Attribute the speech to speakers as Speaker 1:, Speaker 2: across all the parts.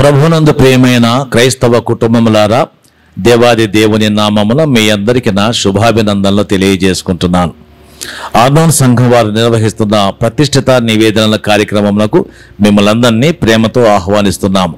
Speaker 1: ప్రభునందు ప్రియమైన క్రైస్తవ కుటుంబములారా దేవాది దేవుని నామమున మీ అందరికీ నా శుభాభినందనలు తెలియజేసుకుంటున్నాను ఆర్నోన్ సంఘం వారు నిర్వహిస్తున్న ప్రతిష్ఠిత నివేదనల కార్యక్రమమునకు మిమ్మల్ని అందరినీ ప్రేమతో ఆహ్వానిస్తున్నాము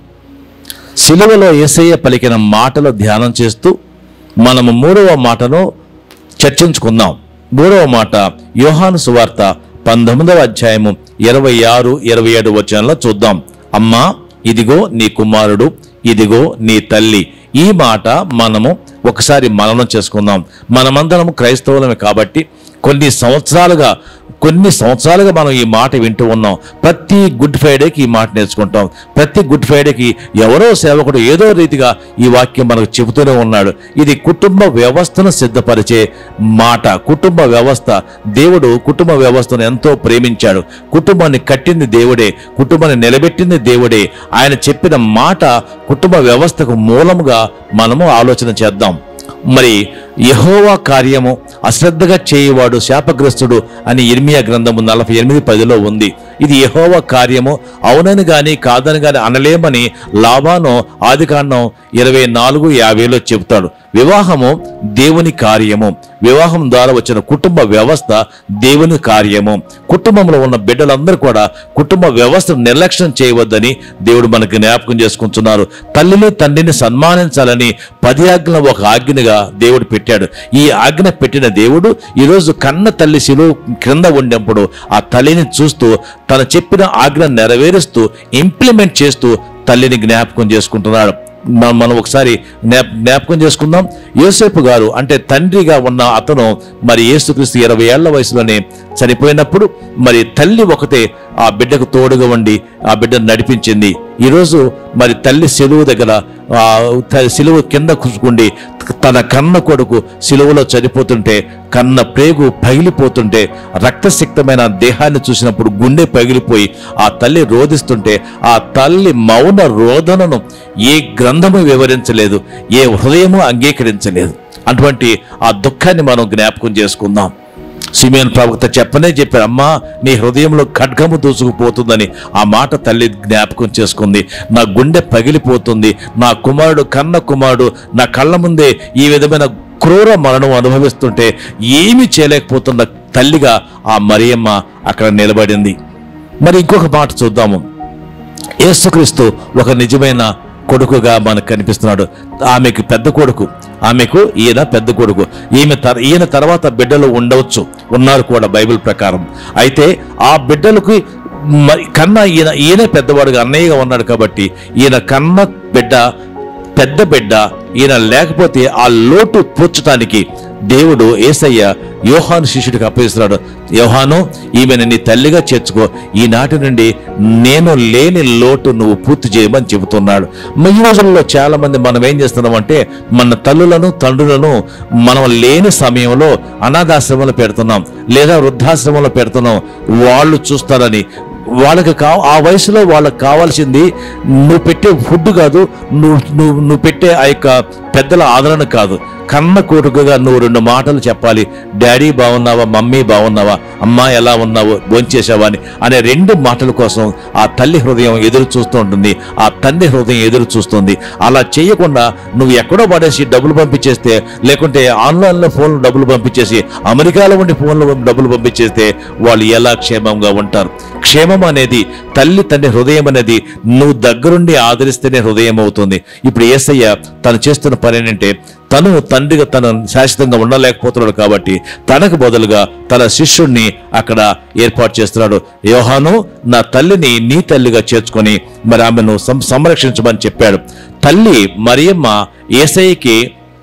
Speaker 1: సిలువలో యేసయ్య పలికిన మాటలు ధ్యానం చేస్తూ మనము మూడవ మాటను చర్చించుకుందాం మూడవ మాట యోహాను సువార్త పంతొమ్మిదవ అధ్యాయము ఇరవై ఆరు ఇరవై ఏడు వచనంలో చూద్దాం అమ్మా ఇదిగో నీ కుమారుడు ఇదిగో నీ తల్లి ఈ మాట మనము ఒకసారి మననం చేసుకుందాం మనమందరం క్రైస్తవులమే కాబట్టి కొన్ని సంవత్సరాలుగా కొన్ని సంవత్సరాలుగా మనం ఈ మాట వింటూ ఉన్నాం ప్రతి గుడ్ ఫ్రైడేకి ఈ మాట నేర్చుకుంటాం ప్రతి గుడ్ ఫ్రైడేకి ఎవరో సేవకుడు ఏదో రీతిగా ఈ వాక్యం మనకు చెబుతూనే ఉన్నాడు ఇది కుటుంబ వ్యవస్థను సిద్ధపరిచే మాట కుటుంబ వ్యవస్థ దేవుడు కుటుంబ వ్యవస్థను ఎంతో ప్రేమించాడు కుటుంబాన్ని కట్టింది దేవుడే కుటుంబాన్ని నిలబెట్టింది దేవుడే ఆయన చెప్పిన మాట కుటుంబ వ్యవస్థకు మూలముగా మనము ఆలోచన చేద్దాం మరి యహోవా కార్యము అశ్రద్ధగా చేయవాడు శాపగ్రస్తుడు అని ఇర్మియా గ్రంథము నలభై ఎనిమిది పదిలో ఉంది ఇది యహోవా కార్యము అవునని గాని కాదని గాని అనలేమని లాభాను ఆదికాండం ఇరవై నాలుగు యాభైలో చెబుతాడు వివాహము దేవుని కార్యము వివాహం ద్వారా వచ్చిన కుటుంబ వ్యవస్థ దేవుని కార్యము కుటుంబంలో ఉన్న బిడ్డలందరూ కూడా కుటుంబ వ్యవస్థను నిర్లక్ష్యం చేయవద్దని దేవుడు మనకు జ్ఞాపకం చేసుకుంటున్నారు తల్లిని తండ్రిని సన్మానించాలని పది ఆజ్ఞల ఒక ఆజ్ఞగా దేవుడు పెట్టాడు ఈ ఆజ్ఞ పెట్టిన దేవుడు ఈరోజు కన్న తల్లి శిలువ క్రింద ఉన్నప్పుడు ఆ తల్లిని చూస్తూ తను చెప్పిన ఆజ్ఞ నెరవేరుస్తూ ఇంప్లిమెంట్ చేస్తూ తల్లిని జ్ఞాపకం చేసుకుంటున్నాడు మ- మనం ఒకసారి జ్ఞాప జ్ఞాపకం చేసుకుందాం యోసేపు గారు అంటే తండ్రిగా ఉన్న అతను మరి యేసుక్రీస్తు ఇరవై ఏళ్ల వయసులోనే చనిపోయినప్పుడు మరి తల్లి ఒకతే ఆ బిడ్డకు తోడుగా ఉండి ఆ బిడ్డను నడిపించింది ఈరోజు మరి తల్లి సెలువు దగ్గర ఆ త- సిలువ కింద కూర్చుకుండి తన కన్న కొడుకు సిలువలో చనిపోతుంటే కన్న ప్రేగు పగిలిపోతుంటే రక్తసిక్తమైన దేహాన్ని చూసినప్పుడు గుండె పగిలిపోయి ఆ తల్లి రోధిస్తుంటే ఆ తల్లి మౌన రోదనను ఏ గ్రంథము వివరించలేదు ఏ హృదయము అంగీకరించలేదు అటువంటి ఆ దుఃఖాన్ని మనం జ్ఞాపకం చేసుకుందాం సిమియన్ ప్రవక్త చెప్పనే చెప్పారు అమ్మా నీ హృదయంలో ఖడ్గము దూసుకుపోతుందని ఆ మాట తల్లి జ్ఞాపకం చేసుకుంది నా గుండె పగిలిపోతుంది నా కుమారుడు కన్న కుమారుడు నా కళ్ళ ముందే ఈ విధమైన క్రూర మరణం అనుభవిస్తుంటే ఏమీ చేయలేకపోతున్న తల్లిగా ఆ మరియమ్మ అక్కడ నిలబడింది మరి ఇంకొక మాట చూద్దాము యేసుక్రీస్తు ఒక నిజమైన కొడుకుగా మనకు కనిపిస్తున్నాడు ఆమెకు పెద్ద కొడుకు ఆమెకు ఈయన పెద్ద కొడుకు ఈమె తర్ ఈయన తర్వాత బిడ్డలు ఉండవచ్చు ఉన్నారు కూడా బైబిల్ ప్రకారం అయితే ఆ బిడ్డలకు మరి కన్నా ఈయన ఈయనే పెద్దవాడుగా అన్నయ్యగా ఉన్నాడు కాబట్టి ఈయన కన్న బిడ్డ పెద్ద బిడ్డ ఈయన లేకపోతే ఆ లోటు పూడ్చడానికి దేవుడు ఏసయ్య యోహాను శిష్యుడికి అప్పగిస్తున్నాడు యోహాను ఈమెను నీ తల్లిగా చేర్చుకో ఈనాటి నుండి నేను లేని లోటు నువ్వు పూర్తి చేయమని చెబుతున్నాడు ఈ రోజుల్లో చాలా మంది మనం ఏం చేస్తున్నామంటే మన తల్లులను తండ్రులను మనం లేని సమయంలో అనాథాశ్రమంలో పెడుతున్నాం లేదా వృద్ధాశ్రమంలో పెడుతున్నాం వాళ్ళు చూస్తారని వాళ్ళకి కా ఆ వయసులో వాళ్ళకి కావాల్సింది నువ్వు పెట్టే ఫుడ్ కాదు నువ్వు నువ్వు నువ్వు పెట్టే ఆ యొక్క పెద్దల ఆదరణ కాదు కన్న కొడుకుగా నువ్వు రెండు మాటలు చెప్పాలి డాడీ బాగున్నావా మమ్మీ బాగున్నావా అమ్మా ఎలా ఉన్నావు భోంచేసావా అని అనే రెండు మాటల కోసం ఆ తల్లి హృదయం ఎదురు చూస్తూ ఉంటుంది ఆ తండ్రి హృదయం ఎదురు చూస్తుంది అలా చేయకుండా నువ్వు ఎక్కడో పడేసి డబ్బులు పంపించేస్తే లేకుంటే ఆన్లైన్లో ఫోన్లు డబ్బులు పంపించేసి అమెరికాలో ఉండి ఫోన్లు డబ్బులు పంపించేస్తే వాళ్ళు ఎలా క్షేమంగా ఉంటారు క్షేమం అనేది తల్లి తండ్రి హృదయం అనేది నువ్వు దగ్గరుండి ఆదరిస్తేనే హృదయం అవుతుంది ఇప్పుడు ఏసయ్య తను చేస్తున్న పని ఏంటంటే తను తండ్రిగా తను శాశ్వతంగా ఉండలేకపోతున్నాడు కాబట్టి తనకు బదులుగా తన శిష్యుణ్ణి అక్కడ ఏర్పాటు చేస్తున్నాడు యోహాను నా తల్లిని నీ తల్లిగా చేర్చుకొని మరి ఆమెను సం- సంరక్షించమని చెప్పాడు తల్లి మరియమ్మ ఏసయ్యకి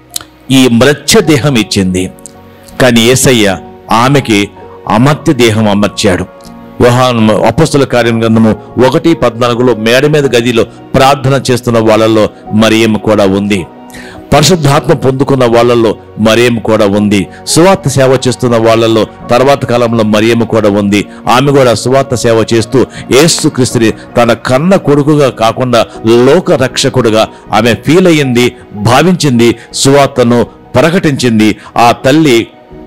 Speaker 1: ఈ మృత్య దేహం ఇచ్చింది కానీ ఏసయ్య ఆమెకి అమర్త్య దేహం అమర్చాడు యోహాను అపస్తుల కార్యం గ్రంథము ఒకటి పద్నాలుగులో మేడ మీద గదిలో ప్రార్థన చేస్తున్న వాళ్ళల్లో మరియమ్మ కూడా ఉంది పరిశుద్ధాత్మ పొందుకున్న వాళ్ళల్లో మరియమ్మ కూడా ఉంది సువార్త సేవ చేస్తున్న వాళ్ళల్లో తర్వాత కాలంలో మరియమ్మ కూడా ఉంది ఆమె కూడా సువార్త సేవ చేస్తూ యేసు క్రీస్తుని తన కన్న కొడుకుగా కాకుండా లోక రక్షకుడుగా ఆమె ఫీల్ అయ్యింది భావించింది సువార్తను ప్రకటించింది ఆ తల్లి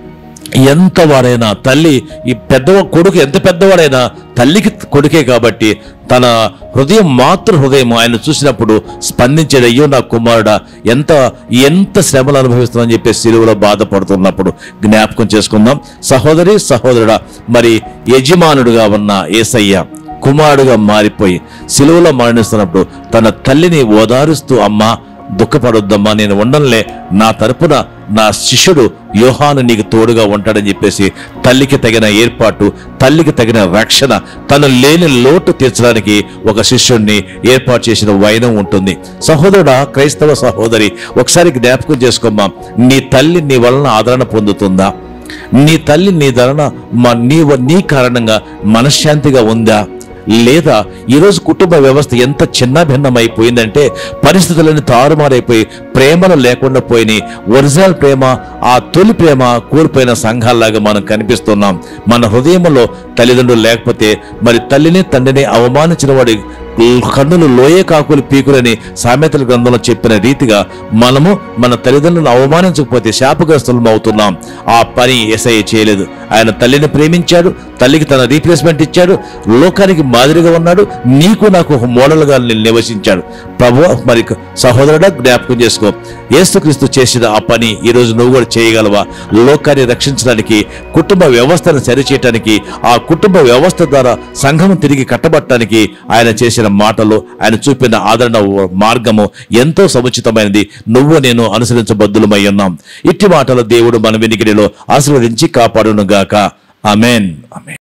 Speaker 1: ఎంత వాడైనా తల్లి ఈ పెద్ద కొడుకు ఎంత పెద్దవాడైనా తల్లికి కొడుకే కాబట్టి తన హృదయం మాతృ హృదయం ఆయన చూసినప్పుడు స్పందించేది అయ్యో నా కుమారుడా ఎంత ఎంత శ్రమలు అనుభవిస్తుందని చెప్పి సిలువలో బాధపడుతున్నప్పుడు జ్ఞాపకం చేసుకుందాం సహోదరి సహోదరుడా మరి యజమానుడుగా ఉన్న ఏసయ్య కుమారుడుగా మారిపోయి సిలువలో మరణిస్తున్నప్పుడు తన తల్లిని ఓదారుస్తూ అమ్మా దుఃఖపడొద్దమ్మా నేను ఉండనులే నా తరపున నా శిష్యుడు యోహాను నీకు తోడుగా ఉంటాడని చెప్పేసి తల్లికి తగిన ఏర్పాటు తల్లికి తగిన రక్షణ తను లేని లోటు తీర్చడానికి ఒక శిష్యుడిని ఏర్పాటు చేసిన వైనం ఉంటుంది సహోదరుడా క్రైస్తవ సహోదరి ఒకసారి జ్ఞాపకం చేసుకోమ్మా నీ తల్లి నీ వలన ఆదరణ పొందుతుందా నీ తల్లి నీ ధరణ మా నీ నీ కారణంగా మనశ్శాంతిగా ఉందా లేదా ఈరోజు కుటుంబ వ్యవస్థ ఎంత చిన్న భిన్నమైపోయిందంటే పరిస్థితులన్నీ తారుమారైపోయి ప్రేమలు లేకుండా పోయినాయి ఒరిజినల్ ప్రేమ ఆ తొలి ప్రేమ కోల్పోయిన సంఘాల్లాగా మనం కనిపిస్తున్నాం మన హృదయంలో తల్లిదండ్రులు లేకపోతే మరి తల్లిని తండ్రిని అవమానించిన వాడి కన్నులు లోయే కాకులు పీకులని సామెతల గ్రంథంలో చెప్పిన రీతిగా మనము మన తల్లిదండ్రులను అవమానించకపోతే శాపగ్రస్తులం అవుతున్నాం ఆ పని ఎస్ఐ చేయలేదు ఆయన తల్లిని ప్రేమించాడు తల్లికి తన రీప్లేస్మెంట్ ఇచ్చాడు లోకానికి మాదిరిగా ఉన్నాడు నీకు నాకు ఒక మోడల్గా నిన్ను నివసించాడు ప్రభు మరి సహోదరుడా జ్ఞాపకం చేసుకో యేసుక్రీస్తు చేసిన ఆ పని ఈ రోజు నువ్వు కూడా చేయగలవా లోకాన్ని రక్షించడానికి కుటుంబ వ్యవస్థను సరిచేయటానికి ఆ కుటుంబ వ్యవస్థ ద్వారా సంఘం తిరిగి కట్టబట్టడానికి ఆయన చేసిన మాటలు ఆయన చూపిన ఆదరణ మార్గము ఎంతో సముచితమైనది నువ్వు నేను అనుసరించబద్దులమై ఉన్నాం ఇట్టి మాటలు దేవుడు మన వినికిడిలో ఆశీర్వదించి కాపాడును గాక అమెన్ అమెన్